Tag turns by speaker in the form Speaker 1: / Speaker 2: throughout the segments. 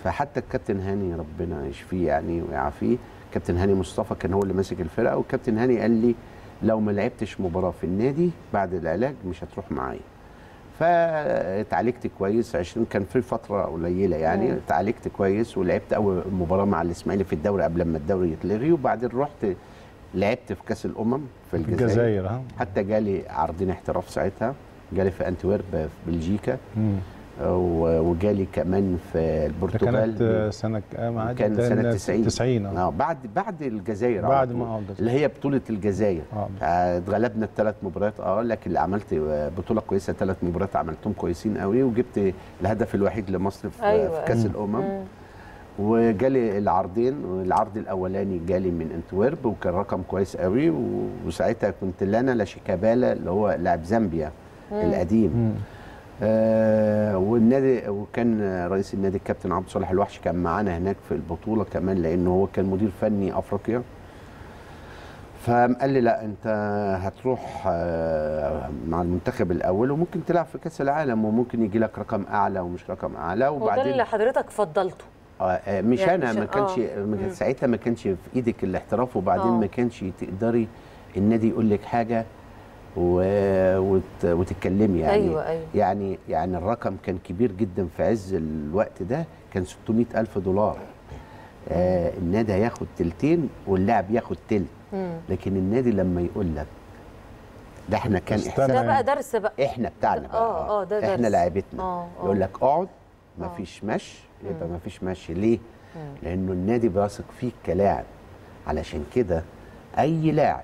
Speaker 1: فحتى الكابتن هاني ربنا يشفيه يعني ويعافيه كابتن هاني مصطفى كان هو اللي ماسك الفرقه والكابتن هاني قال لي لو ما لعبتش مباراه في النادي بعد العلاج مش هتروح معايا فاتعالجت كويس 20 كان في فتره قليله يعني اتعالجت كويس ولعبت اول مباراه مع الاسماعيلي في الدوري قبل ما الدوري يتلغي وبعدين رحت لعبت في كاس الامم في
Speaker 2: في
Speaker 1: الجزائر
Speaker 2: الجزائر ها
Speaker 1: حتى جالي عرضين احتراف ساعتها جالي في انتويرب في بلجيكا
Speaker 2: مم.
Speaker 1: و- وجالي كمان في
Speaker 2: ده
Speaker 1: البرتغال
Speaker 2: كانت آه، سنه كام عادي؟
Speaker 1: كان
Speaker 2: ده
Speaker 1: سنه
Speaker 2: كان
Speaker 1: 90
Speaker 2: 90 اه
Speaker 1: اه بعد بعد الجزائر على
Speaker 2: بعد
Speaker 1: طول.
Speaker 2: ما اه الجزائر.
Speaker 1: اللي هي بطوله الجزائر
Speaker 2: اه
Speaker 1: آه، اتغلبنا الثلاث مباريات اه لكن اللي عملت آه، بطوله كويسه ثلاث مباريات عملتهم كويسين قوي وجبت الهدف الوحيد لمصر في,
Speaker 3: أيوة،
Speaker 1: في كاس
Speaker 2: أيوة.
Speaker 1: الامم
Speaker 3: مم.
Speaker 1: وجالي العرضين العرض الاولاني جالي من انتويرب وكان رقم كويس قوي و- وساعتها كنت لانا لاشيكابالا اللي هو لاعب زامبيا القديم
Speaker 2: مم.
Speaker 1: آه والنادي وكان رئيس النادي الكابتن عبد الصالح الوحش كان معانا هناك في البطوله كمان لانه هو كان مدير فني افريقيا فقال لي لا انت هتروح آه، مع المنتخب الاول وممكن تلعب في كاس العالم وممكن يجي لك رقم اعلى ومش رقم اعلى
Speaker 3: وده
Speaker 1: وبعدين
Speaker 3: اللي حضرتك فضلته
Speaker 1: آه، آه، مش
Speaker 3: يعني
Speaker 1: انا
Speaker 3: مش-
Speaker 1: ما كانش
Speaker 3: آه.
Speaker 1: ما كان-
Speaker 3: مم.
Speaker 1: ساعتها ما كانش في ايدك الاحتراف وبعدين
Speaker 3: آه.
Speaker 1: ما كانش تقدري النادي يقول لك حاجه و... وت... وتتكلمي يعني
Speaker 3: أيوة، أيوة.
Speaker 1: يعني يعني الرقم كان كبير جدا في عز الوقت ده كان 600 الف دولار آه النادي هياخد تلتين واللاعب ياخد تلت
Speaker 3: مم.
Speaker 1: لكن النادي لما يقول لك ده احنا كان
Speaker 2: استنى.
Speaker 1: احسان
Speaker 3: ده بقى درس بقى
Speaker 1: احنا بتاعنا بقى
Speaker 3: آه، آه، ده
Speaker 1: احنا
Speaker 3: درس.
Speaker 1: لعيبتنا
Speaker 3: آه، آه.
Speaker 1: يقول لك اقعد
Speaker 3: آه.
Speaker 1: مفيش مشي يبقى مفيش مشي ليه؟ لانه النادي بيثق فيك كلاعب علشان كده اي لاعب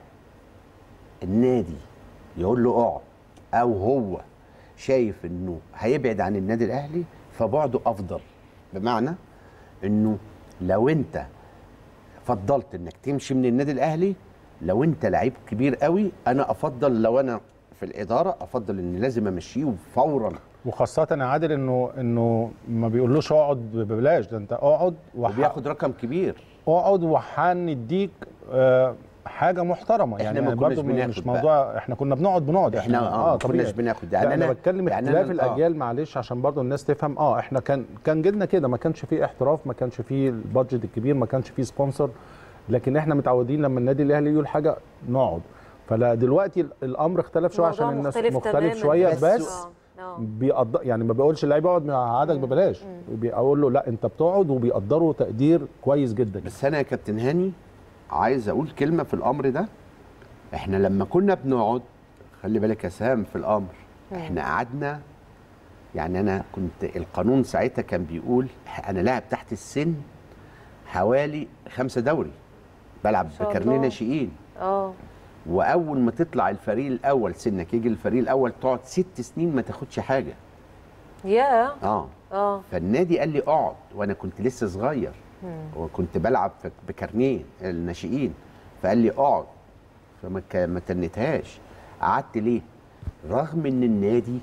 Speaker 1: النادي يقول له اقعد او هو شايف انه هيبعد عن النادي الاهلي فبعده افضل بمعنى انه لو انت فضلت انك تمشي من النادي الاهلي لو انت لعيب كبير قوي انا افضل لو انا في الاداره افضل ان لازم امشيه فورا
Speaker 2: وخاصة يا عادل انه انه ما بيقولوش اقعد ببلاش ده انت اقعد وح...
Speaker 1: وبياخد رقم كبير
Speaker 2: اقعد وهنديك آه حاجه محترمه
Speaker 1: إحنا
Speaker 2: يعني
Speaker 1: ما كناش
Speaker 2: برضو
Speaker 1: بناخد
Speaker 2: مش
Speaker 1: بقى.
Speaker 2: موضوع احنا كنا بنقعد بنقعد
Speaker 1: إحنا آه، ما
Speaker 2: طبيعي.
Speaker 1: كناش بناخد.
Speaker 2: يعني
Speaker 1: يعني
Speaker 2: انا
Speaker 1: أنا-
Speaker 2: بتكلم
Speaker 1: يعني
Speaker 2: اختلاف
Speaker 1: أنا- آه.
Speaker 2: الاجيال معلش عشان برضو الناس تفهم اه احنا كان كان جيلنا كده ما كانش فيه احتراف ما كانش فيه البادجت الكبير ما كانش فيه سبونسر لكن احنا متعودين لما النادي الاهلي يقول حاجه نقعد فلا دلوقتي ال- الامر اختلف شويه
Speaker 3: الموضوع
Speaker 2: عشان الناس
Speaker 3: مختلف
Speaker 2: مختلف
Speaker 3: تماماً.
Speaker 2: شويه
Speaker 1: بس-
Speaker 2: بس
Speaker 3: آه، آه.
Speaker 2: بيقدر يعني ما بقولش اللعيب اقعد مقعدك ببلاش بيقول له لا انت بتقعد وبيقدروا تقدير كويس جدا
Speaker 1: بس انا يا كابتن هاني عايز اقول كلمه في الامر ده احنا لما كنا بنقعد خلي بالك يا سام في الامر احنا قعدنا يعني انا كنت القانون ساعتها كان بيقول انا لاعب تحت السن حوالي خمسة دوري بلعب
Speaker 3: شاء
Speaker 1: بكارنيه
Speaker 3: الله.
Speaker 1: ناشئين
Speaker 3: اه
Speaker 1: واول ما تطلع الفريق الاول سنك يجي الفريق الاول تقعد ست سنين ما تاخدش حاجه
Speaker 3: يا
Speaker 1: اه
Speaker 3: اه
Speaker 1: فالنادي قال لي اقعد وانا كنت لسه صغير وكنت بلعب في- بكارنيه الناشئين فقال لي اقعد فما ك- ما تنتهاش قعدت ليه رغم ان النادي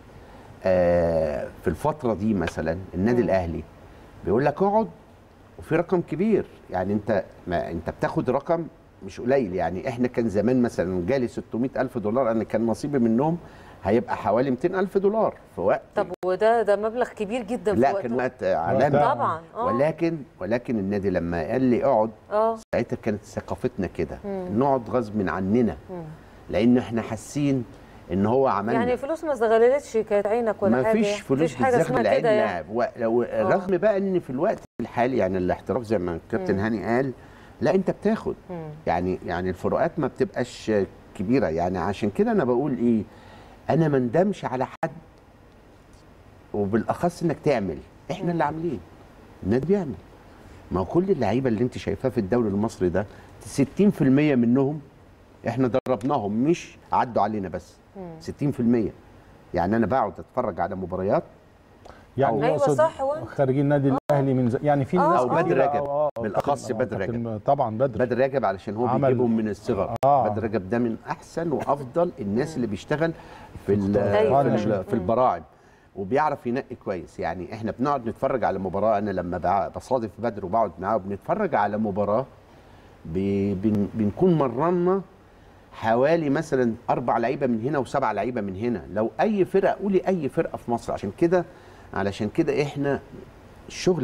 Speaker 1: آه في الفتره دي مثلا النادي الاهلي بيقول لك اقعد وفي رقم كبير يعني انت ما انت بتاخد رقم مش قليل يعني احنا كان زمان مثلا جالي 600 الف دولار انا كان نصيبي منهم هيبقى حوالي 200 الف دولار في وقت
Speaker 3: طب وده ده مبلغ كبير جدا في
Speaker 1: لا
Speaker 3: وقته.
Speaker 1: كان وقت عالمي
Speaker 3: طبعا اه
Speaker 1: ولكن ولكن النادي لما قال لي اقعد
Speaker 3: اه
Speaker 1: ساعتها كانت ثقافتنا كده نقعد غصب عننا لان احنا حاسين ان هو عملنا
Speaker 3: يعني فلوس ما زغللتش كانت عينك ولا
Speaker 1: ما
Speaker 3: حاجه
Speaker 1: فيش فلوس
Speaker 3: مفيش حاجه
Speaker 1: بتزغل
Speaker 3: اسمها
Speaker 1: عين
Speaker 3: كده يعني
Speaker 1: لاعب ولو رغم بقى ان في الوقت الحالي يعني الاحتراف زي ما الكابتن هاني قال لا انت بتاخد يعني يعني الفروقات ما بتبقاش كبيره يعني عشان كده انا بقول ايه انا ما ندمش على حد وبالاخص انك تعمل احنا اللي عاملين النادي بيعمل ما هو كل اللعيبه اللي انت شايفاها في الدوري المصري ده 60% منهم احنا دربناهم مش عدوا علينا بس 60% يعني انا بقعد اتفرج على مباريات
Speaker 2: يعني
Speaker 3: أيوة
Speaker 2: يقصد
Speaker 3: صح، وأنت-
Speaker 2: خارجين النادي الاهلي من ز... يعني في
Speaker 3: آه،
Speaker 2: ناس
Speaker 3: أو بدر
Speaker 2: كتيرة،
Speaker 1: رجب،
Speaker 2: آه، آه،
Speaker 1: بالأخص
Speaker 2: آه،
Speaker 1: بدر
Speaker 2: كابتن- طبعا بدر
Speaker 1: بدر رجب علشان هو
Speaker 2: عمل-
Speaker 1: بيجيبهم من الصغر
Speaker 2: آه.
Speaker 1: بدر رجب ده من احسن وافضل الناس اللي بيشتغل في ال-
Speaker 3: أيوة.
Speaker 1: في, ال- في البراعم وبيعرف ينقي كويس يعني احنا بنقعد نتفرج على مباراه انا لما بع- بصادف بدر وبقعد معاه وبنتفرج على مباراه ب- بن- بنكون مرنا حوالي مثلا اربع لعيبه من هنا وسبع لعيبه من هنا لو اي فرقه قولي اي فرقه في مصر عشان كده علشان كده احنا الشغل بتاع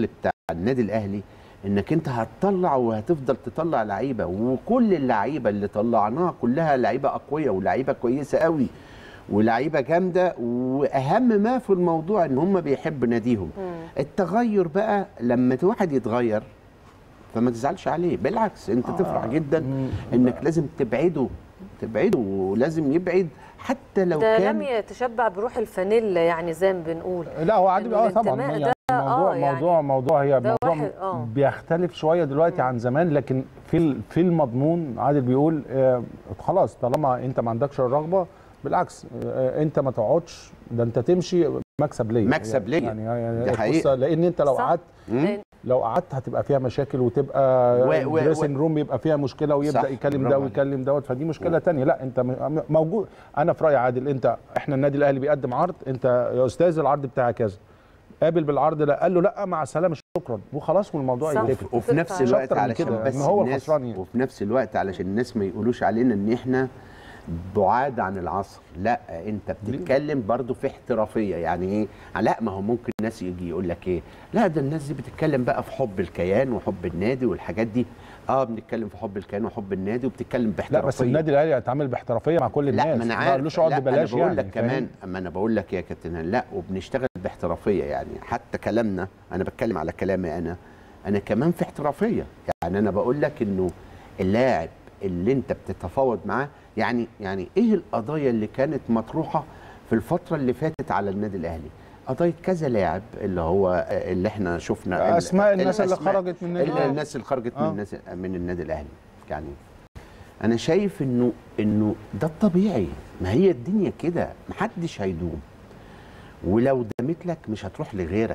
Speaker 1: النادي الاهلي انك انت هتطلع وهتفضل تطلع لعيبه وكل اللعيبه اللي طلعناها كلها لعيبه اقوياء ولعيبه كويسه قوي ولعيبه جامده واهم ما في الموضوع ان هم بيحبوا ناديهم التغير بقى لما واحد يتغير فما تزعلش عليه بالعكس انت تفرح جدا انك لازم تبعده تبعده ولازم يبعد حتى لو
Speaker 3: ده
Speaker 1: كان
Speaker 3: لم يتشبع بروح الفانيلا يعني زي ما بنقول
Speaker 2: لا هو عادي
Speaker 3: إنه
Speaker 2: اه طبعا
Speaker 3: الانتماء
Speaker 2: يعني
Speaker 3: ده
Speaker 2: موضوع
Speaker 3: آه يعني
Speaker 2: موضوع موضوع هي
Speaker 3: ده
Speaker 2: موضوع
Speaker 3: واحد- آه.
Speaker 2: بيختلف شويه دلوقتي عن زمان لكن في ال- في المضمون عادل بيقول آه خلاص طالما انت ما عندكش الرغبه بالعكس آه انت ما تقعدش ده انت تمشي مكسب ليا
Speaker 1: مكسب ليا.
Speaker 2: يعني, يعني
Speaker 1: ده
Speaker 2: بص،
Speaker 1: حقيقة.
Speaker 2: لان انت لو
Speaker 3: صح.
Speaker 2: قعدت
Speaker 1: مم.
Speaker 2: لو قعدت هتبقى فيها مشاكل وتبقى
Speaker 1: و- و-
Speaker 2: دريسنج روم يبقى فيها مشكله ويبدا
Speaker 1: صح،
Speaker 2: يكلم
Speaker 1: برافو
Speaker 2: ده
Speaker 1: عليك.
Speaker 2: ويكلم دوت فدي مشكله تانية لا انت م- موجود انا في رايي عادل انت احنا النادي الاهلي بيقدم عرض انت يا استاذ العرض بتاعك كذا قابل بالعرض ده قال له لا مع السلامه شكرا وخلاص والموضوع
Speaker 3: صح.
Speaker 2: يتقفل
Speaker 1: وفي نفس
Speaker 3: مش
Speaker 1: الوقت
Speaker 2: أكتر من
Speaker 1: علشان
Speaker 2: كده،
Speaker 1: بس
Speaker 2: إن هو
Speaker 1: الناس
Speaker 2: الخسران يعني.
Speaker 1: وفي نفس الوقت علشان الناس ما يقولوش علينا ان احنا بعاد عن العصر لا انت بتتكلم برضو في احترافيه يعني ايه لا ما هو ممكن الناس يجي يقول لك ايه لا ده الناس دي بتتكلم بقى في حب الكيان وحب النادي والحاجات دي اه بنتكلم في حب الكيان وحب النادي وبتتكلم
Speaker 2: لا
Speaker 1: باحترافيه
Speaker 2: بس النادي الاهلي هيتعامل باحترافيه مع كل الناس
Speaker 1: لا ما انا عارف
Speaker 2: قالوش اقعد
Speaker 1: لا
Speaker 2: ببلاش
Speaker 1: انا بقول
Speaker 2: يعني
Speaker 1: لك
Speaker 2: فاهم؟
Speaker 1: كمان اما انا بقول لك يا كابتن هاني، لا وبنشتغل باحترافيه يعني حتى كلامنا انا بتكلم على كلامي انا انا كمان في احترافيه يعني انا بقول لك انه اللاعب اللي انت بتتفاوض معاه يعني يعني ايه القضايا اللي كانت مطروحه في الفتره اللي فاتت على النادي الاهلي قضايا كذا لاعب اللي هو اللي احنا شفنا ال-
Speaker 2: اسماء الناس اللي
Speaker 1: الأسماء.
Speaker 2: خرجت من النادي
Speaker 1: ال-
Speaker 2: الأهلي.
Speaker 1: الناس اللي خرجت من
Speaker 2: آه.
Speaker 1: الناس من النادي الاهلي يعني انا شايف انه انه ده الطبيعي ما هي الدنيا كده محدش هيدوم ولو دامت لك مش هتروح لغيرك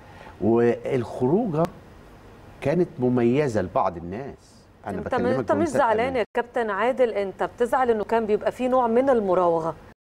Speaker 1: والخروجه كانت مميزه لبعض الناس انا
Speaker 3: انت
Speaker 1: بكلمك
Speaker 3: انت مش
Speaker 1: بمنتهى
Speaker 3: زعلان
Speaker 1: الأمان.
Speaker 3: يا كابتن عادل انت بتزعل انه كان بيبقى فيه نوع من المراوغه